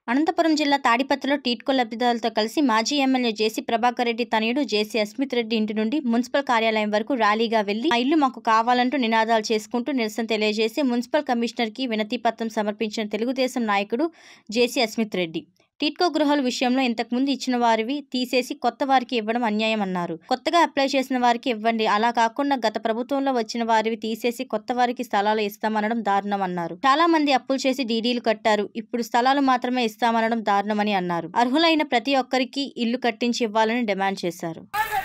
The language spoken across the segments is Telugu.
అనంతపురం జిల్లా తాడిపత్రిలో టీట్కో లబ్ధిదారులతో కలిసి మాజీ ఎమ్మెల్యే జేసీ ప్రభాకర్ రెడ్డి తనయుడు జేసీ అస్మిత్ రెడ్డి ఇంటి నుండి మున్సిపల్ కార్యాలయం వరకు ర్యాలీగా వెళ్లి ఆ ఇల్లు మాకు కావాలంటూ నినాదాలు చేసుకుంటూ నిరసన తెలియజేసి మున్సిపల్ కమిషనర్ కి వినతి పత్రం సమర్పించిన తెలుగుదేశం నాయకుడు జేసీ అస్మిత్ రెడ్డి టీట్కో గృహాల విషయంలో ఇంతకుముందు ఇచ్చిన వారివి తీసేసి కొత్త వారికి ఇవ్వడం అన్యాయం అన్నారు కొత్తగా అప్లై చేసిన వారికి ఇవ్వండి అలా కాకుండా గత ప్రభుత్వంలో వచ్చిన వారివి తీసేసి కొత్త వారికి స్థలాలు ఇస్తామనడం దారుణం అన్నారు చాలా మంది అప్పులు చేసి డీడీలు కట్టారు ఇప్పుడు స్థలాలు మాత్రమే ఇస్తామనడం దారుణమని అన్నారు అర్హులైన ప్రతి ఒక్కరికి ఇల్లు కట్టించి ఇవ్వాలని డిమాండ్ చేశారు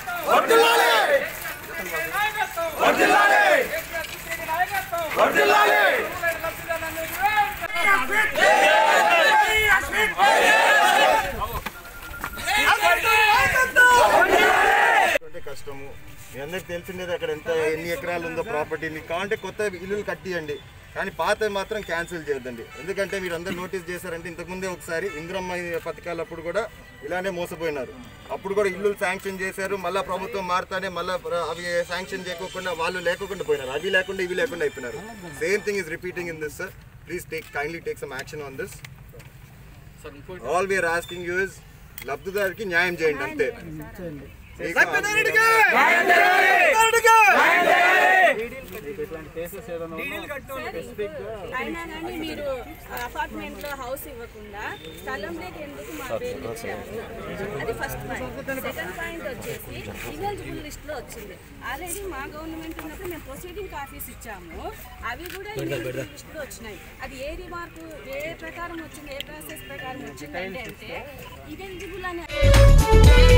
అంటే కష్టము మీ అందరికి తెలిసిందేది అక్కడ ఎంత ఎన్ని ఎకరాలు ఉందో ప్రాపర్టీ మీకు కావాలంటే కొత్త ఇల్లులు కట్టియండి కానీ పాత మాత్రం క్యాన్సిల్ చేయొద్దండి ఎందుకంటే మీరు అందరు నోటీస్ చేశారంటే ఇంతకుముందే ఒకసారి ఇంద్రమ్మ పథకాలప్పుడు కూడా ఇలానే మోసపోయినారు అప్పుడు కూడా ఇల్లు శాంక్షన్ చేశారు మళ్ళీ ప్రభుత్వం మారుతానే మళ్ళీ అవి శాంక్షన్ చేయకోకుండా వాళ్ళు లేకుండా పోయినారు అవి లేకుండా ఇవి లేకుండా అయిపోయినారు same thing is repeating in this sir please take kindly take some action on this all we are asking you is లబ్ధిదారికి న్యాయం చేయండి అంతే మీకు అయినా కానీ మీరు అపార్ట్మెంట్ లో హౌస్ ఇవ్వకుండా స్థలం లేదు ఎందుకు మా పేరు ఇచ్చారు అది ఫస్ట్ పాయింట్ సెకండ్ పాయింట్ వచ్చేసి ఇనెలిజిబుల్ లిస్ట్ లో వచ్చింది ఆల్రెడీ మా గవర్నమెంట్ ఉన్నప్పుడు మేము ప్రొసీడింగ్ ఆఫీస్ ఇచ్చాము అవి కూడా ఇనెలిజిబుల్ లిస్ట్ లో వచ్చినాయి అది ఏ రిమార్క్ ఏ ప్రకారం వచ్చింది ఏ ప్రాసెస్ ప్రకారం వచ్చిందంటే అంటే ఇనెలిజిబుల్ అనే